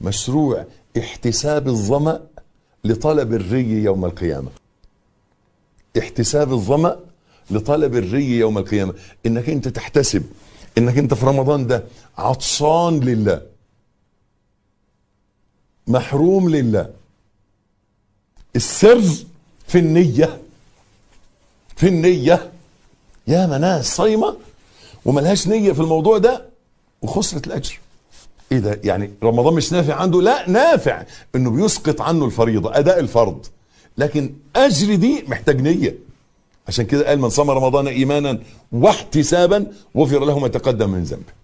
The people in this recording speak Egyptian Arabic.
مشروع احتساب الظمأ لطلب الري يوم القيامة احتساب الظمأ لطلب الري يوم القيامة انك انت تحتسب انك انت في رمضان ده عطشان لله محروم لله السر في النية في النية يا ناس صايمة وملهاش نية في الموضوع ده وخسرت الأجر ايه ده يعني رمضان مش نافع عنده لا نافع انه بيسقط عنه الفريضة اداء الفرض لكن اجر دي محتاج نية عشان كده قال من صام رمضان ايمانا واحتسابا غفر له ما تقدم من ذنبه